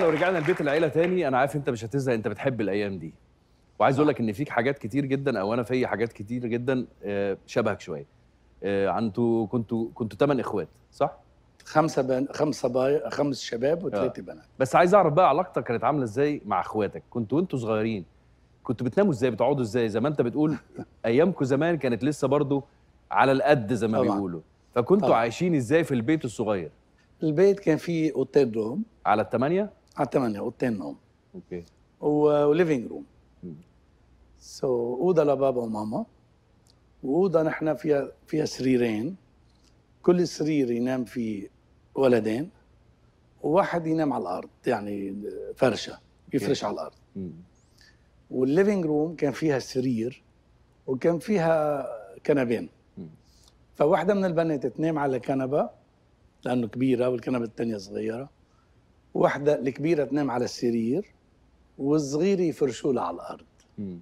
لو رجعنا لبيت العيله تاني انا عارف انت مش هتزهق انت بتحب الايام دي وعايز اقول لك ان فيك حاجات كتير جدا او انا في حاجات كتير جدا آه، شبهك شويه آه، انتوا كنتوا كنتوا ثمان اخوات صح خمسه بن... خمسه باي... خمس شباب وثلاثه بنات بس عايز اعرف بقى علاقتك كانت عامله ازاي مع اخواتك كنتوا وانتوا صغيرين كنتوا بتناموا ازاي بتقعدوا ازاي زي ما انت بتقول ايامكم زمان كانت لسه برضو على القد زي ما طبعاً. بيقولوا فكنتوا طبعاً. عايشين ازاي في البيت الصغير البيت كان فيه اوضتين نوم على الثمانيه على ثمانيه اوضتين نوم اوكي و- وليفينج روم مم. سو اوضه لبابا وماما واوضه نحن فيها فيها سريرين كل سرير ينام فيه ولدين وواحد ينام على الارض يعني فرشه يفرش على الارض مم. والليفينج روم كان فيها سرير وكان فيها كنبين مم. فواحدة من البنات تنام على كنبة لأنه كبيرة والكنبة الثانية صغيرة واحدة الكبيرة تنام على السرير والصغيرة يفرشوا لها على الأرض مم.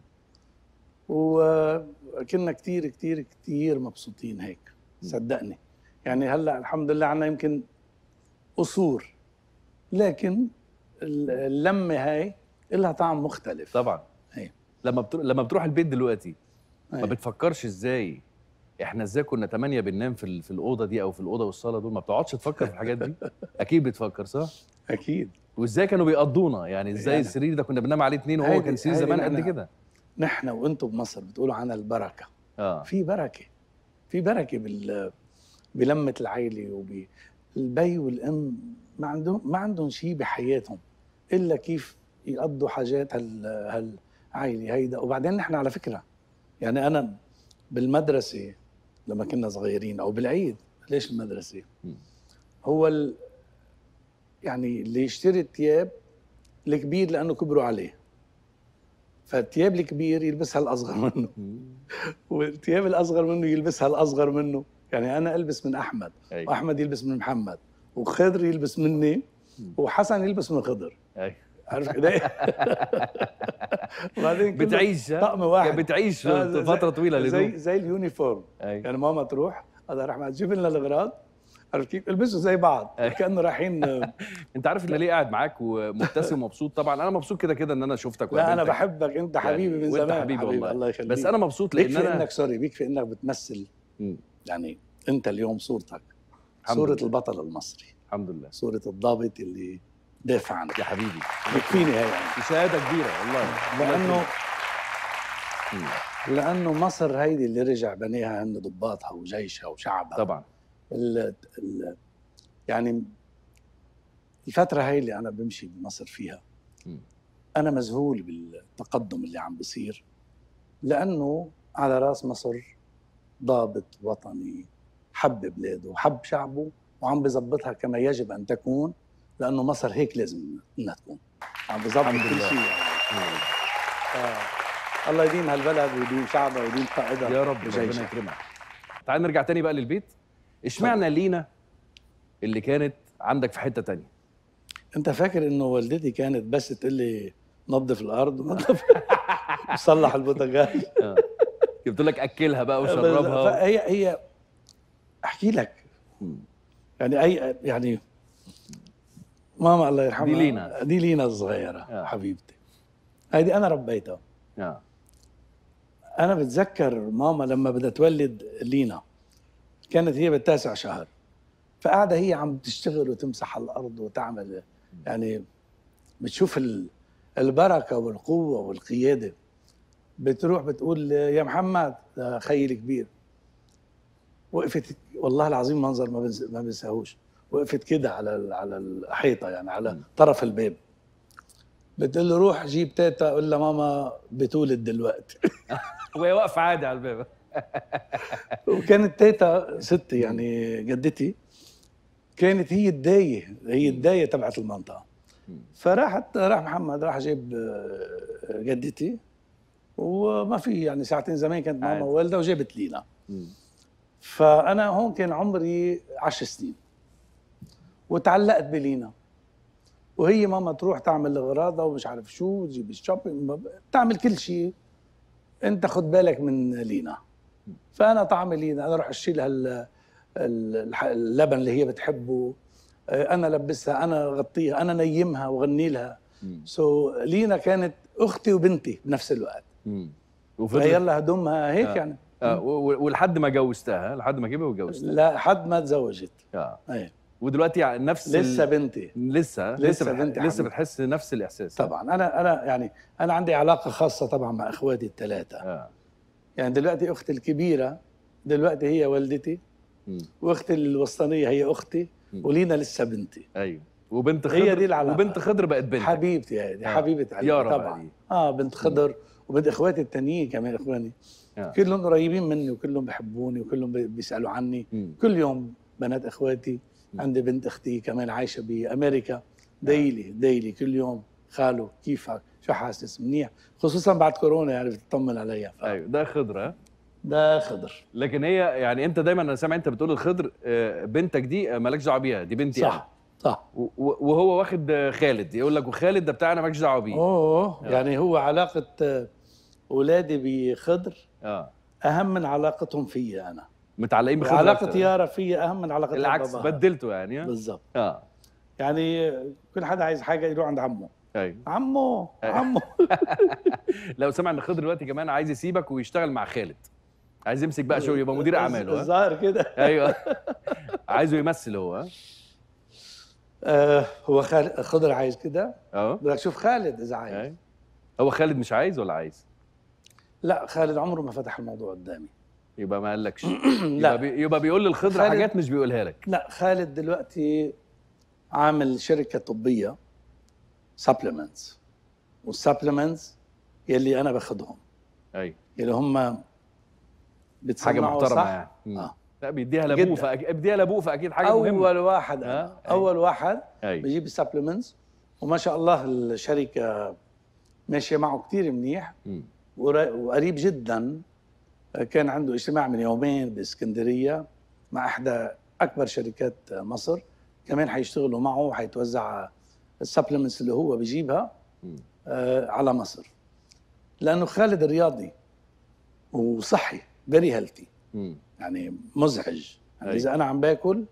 وكنا كتير كتير كتير مبسوطين هيك صدقني يعني هلا الحمد لله عنا يمكن قصور لكن اللمة هاي لها طعم مختلف طبعا أيوة. لما بتروح لما بتروح البيت دلوقتي ما أيوة. بتفكرش ازاي احنا ازاي كنا ثمانية بننام في ال- في الاوضه دي او في الاوضه والصاله دول ما بتقعدش تفكر في الحاجات دي اكيد بتفكر صح أكيد وازاي كانوا بيقضونا يعني ازاي يعني- السرير ده كنا بننام عليه اتنين وهو هيدي- كان سرير هيدي زمان قد نحن- كده نحن وانتم بمصر بتقولوا عنها البركه اه في بركه في بركه بال بلمه العائله وب البي والام ما عندهم ما عندهم شيء بحياتهم الا كيف يقضوا حاجات هال هالعائله هيدا وبعدين نحن على فكره يعني انا بالمدرسه لما كنا صغيرين او بالعيد ليش المدرسه؟ مم. هو ال يعني اللي يشتري الثياب الكبير لانه كبروا عليه فالثياب الكبير يلبسها الاصغر منه مم. والثياب الاصغر منه يلبسها الاصغر منه يعني انا البس من احمد أيوة. واحمد يلبس من محمد وخضر يلبس مني وحسن يلبس من خضر أيوة. عارف كده وبعدين كله بتعيش ها؟ طقم واحد بتعيش آه، زي- فتره طويله زي لدول زي اليونيفورم أيوة. يعني ماما تروح الله يرحمها تجيب لنا الاغراض عارف كيف البسوا زي بعض أيوة. كانه رايحين انت عارف ان ليه قاعد معاك ومبتسم ومبسوط طبعا انا مبسوط كده كده ان انا شفتك لا انا وقابلتك. بحبك انت حبيبي من وانت زمان حبيبي والله. الله يخليك بس انا مبسوط لان بيكفي انا انك سوري بيكفي انك بتمثل مم. يعني انت اليوم صورتك الحمد صورة لله. البطل المصري الحمد لله صورة الضابط اللي دافع عنك يا حبيبي يكفيني هي يعني دي شهاده كبيره والله لانه مم. لانه مصر هيدي اللي رجع بنيها هن ضباطها وجيشها وشعبها طبعا ال ال يعني الفترة هاي اللي أنا بمشي بمصر فيها مم. أنا مذهول بالتقدم اللي عم بصير لأنه على رأس مصر ضابط وطني حب بلاده وحب شعبه وعم بظبطها كما يجب أن تكون لأنه مصر هيك لازم إنها تكون عم بظبط الحمد كل لله. شيء يعني. آه. الله يديم هالبلد ويديم شعبها ويديم قائدها يا رب ربنا وجيشها. يكرمك تعال نرجع تاني بقى للبيت اشمعنى لينا اللي كانت عندك في حته تانية انت فاكر انه والدتي كانت بس تقول لي نظف الارض ونظف وصلح البوتاجاز آه. جبت لك اكلها بقى وشربها فهي هي احكي لك مم. يعني اي يعني ماما الله يرحمها دي لينا. دي لينا الصغيره آه. حبيبتي هيدي انا ربيتها آه. انا بتذكر ماما لما بدها تولد لينا كانت هي بالتاسع شهر فقاعده هي عم تشتغل وتمسح على الارض وتعمل يعني بتشوف ال- البركه والقوه والقياده بتروح بتقول يا محمد ده خيي الكبير وقفت والله العظيم منظر ما بنس- ما بنساهوش وقفت كده على ال- على الحيطه يعني على طرف الباب بتقول له روح جيب تيتا قول لها ماما بتولد دلوقتي وهي واقفه عادي على الباب وكانت تيتا ستي يعني جدتي كانت هي الدايه هي الدايه تبعت المنطقه فراحت راح محمد راح جاب آه، جدتي وما في يعني ساعتين زمان كانت ماما عادي. والده وجابت لينا مم. فانا هون كان عمري عشر سنين وتعلقت بلينا وهي ماما تروح تعمل اغراضها ومش عارف شو وتجيب الشوبينج تعمل كل شيء انت خد بالك من لينا فانا طعم لينا انا اروح اشيل هال ال- الح- اللبن اللي هي بتحبه آه، انا لبسها انا اغطيها انا نيمها وغني لها مم. سو لينا كانت اختي وبنتي بنفس الوقت مم. غير لها هدومها هيك آه. يعني آه و- و- ولحد ما جوزتها لحد ما كبر وجوزتها لا حد ما تزوجت اه ايه ودلوقتي يعني نفس ال- لسه بنتي لسه لسه لسه بتح... بنتي لسه حبيبتي. بتحس نفس الاحساس طبعا انا انا يعني انا عندي علاقه خاصه طبعا مع اخواتي الثلاثه اه يعني دلوقتي اختي الكبيره دلوقتي هي والدتي مم. واختي الوسطانيه هي اختي مم. ولينا لسه بنتي ايوه وبنت خضر هي دي العلاقة. وبنت خضر بقت بنت حبيبتي هذه آه. حبيبه قلبي يارا بقى طبعا دي. اه بنت خضر وبنت اخواتي التانيين كمان اخواني آه. كلهم قريبين مني وكلهم بحبوني وكلهم بي- بيسالوا عني مم. كل يوم بنات اخواتي مم. عندي بنت اختي كمان عايشه بامريكا ديلي ديلي كل يوم خالو كيفك شو حاسس منيح خصوصا بعد كورونا يعني بتطمن عليها ف- ايوه ده خضر ها ده خضر لكن هي يعني انت دايما انا سامع انت بتقول الخضر آه، بنتك دي آه، مالكش دعوه بيها دي بنتي صح صح أنا. و- و- وهو واخد آه، خالد يقول لك وخالد ده بتاعنا مالكش دعوه بيه اوه آه. يعني هو علاقه آه، اولادي بخضر اه اهم من علاقتهم فيا انا متعلقين بخضر علاقه أكتر. يارا فيا اهم من علاقتها العكس بباباها. بدلته يعني ها؟ بالضبط اه يعني كل حدا عايز حاجه يروح عند عمه ايوه عمو أيوة. عمو لو سمع ان خضر دلوقتي كمان عايز يسيبك ويشتغل مع خالد عايز يمسك بقى شغل يبقى مدير اعماله ها؟ الظاهر كده ايوه عايزه يمثل هو ها آه هو خالد خضر عايز كده اه بدك تشوف خالد اذا عايز أيوة. هو خالد مش عايز ولا عايز لا خالد عمره ما فتح الموضوع قدامي يبقى ما قالكش يبقى, لا بي... يبقى بيقول للخضر خالد- حاجات مش بيقولها لك لا خالد دلوقتي عامل شركه طبيه سبلمنتس والسبلمنتس يلي انا باخذهم ايوه يلي هم حاجه بتصنعوا محترمه صح يعني مم. آه. لا بيديها لابوه جدا. فأكيد بيديها لابوه فاكيد حاجه اول مهمه واحد آه، أنا. أيوة. اول واحد ايوه بجيب السبلمنتس وما شاء الله الشركه ماشيه معه كتير منيح مم. ور- وقريب جدا كان عنده اجتماع من يومين باسكندريه مع احدى اكبر شركات مصر كمان حيشتغلوا معه وحيتوزع السبلمنتس اللي هو بيجيبها مم. آه، على مصر لانه خالد رياضي وصحي فيري هيلثي مم. يعني مزعج يعني أي. اذا انا عم باكل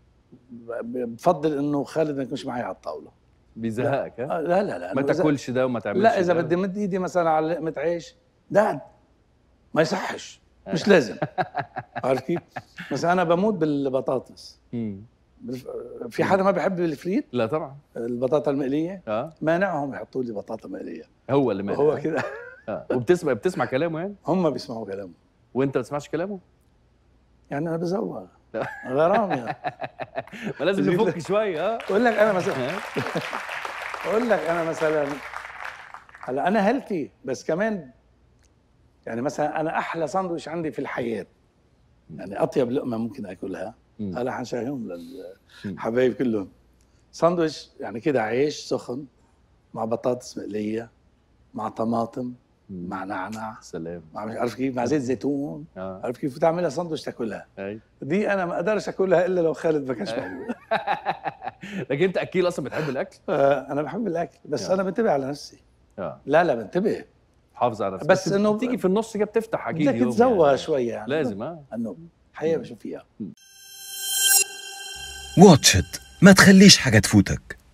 ب- بفضل انه خالد ما يكونش معي على الطاوله بيزهقك ها آه، لا لا لا ما إنه إذا- تاكلش ده وما تعملش لا اذا ده. بدي مد ايدي مثلا على لقمه عيش ده ما يصحش مش لازم عارف كيف؟ مثلا انا بموت بالبطاطس مم. بالف- في حدا ما بحب الفريت لا طبعا البطاطا المقليه اه مانعهم يحطوا لي بطاطا مقليه هو اللي مانع هو كده آه. وبتسمع بتسمع كلامه يعني هم بيسمعوا كلامه وانت ما بتسمعش كلامه يعني انا بزوغ لا. غرام يعني ما لازم بجيب نفك شويه اه اقول لك انا مثلا ها؟ اقول لك انا مثلا هلا انا هيلثي بس كمان يعني مثلا انا احلى ساندويش عندي في الحياه يعني اطيب لقمه ممكن اكلها مم. هلا حنشاهيهم مم. للحبايب كلهم ساندويش يعني كده عيش سخن مع بطاطس مقليه مع طماطم مم. مع نعناع سلام مع مش عارف كيف مع زيت زيتون اه عارف كيف وتعملها ساندويش تاكلها اي دي انا ما اقدرش اكلها الا لو خالد ما كانش موجود لكن انت اكيل اصلا بتحب الاكل آه، انا بحب الاكل بس آه. انا بنتبه على نفسي اه لا لا بنتبه حافظ على نفسك بس إنه- بتيجي في النص كده بتفتح اكيد بدك يوم تتزوق يعني. شويه يعني لازم اه انه حياه بشوف فيها واتش إت ما تخليش حاجة تفوتك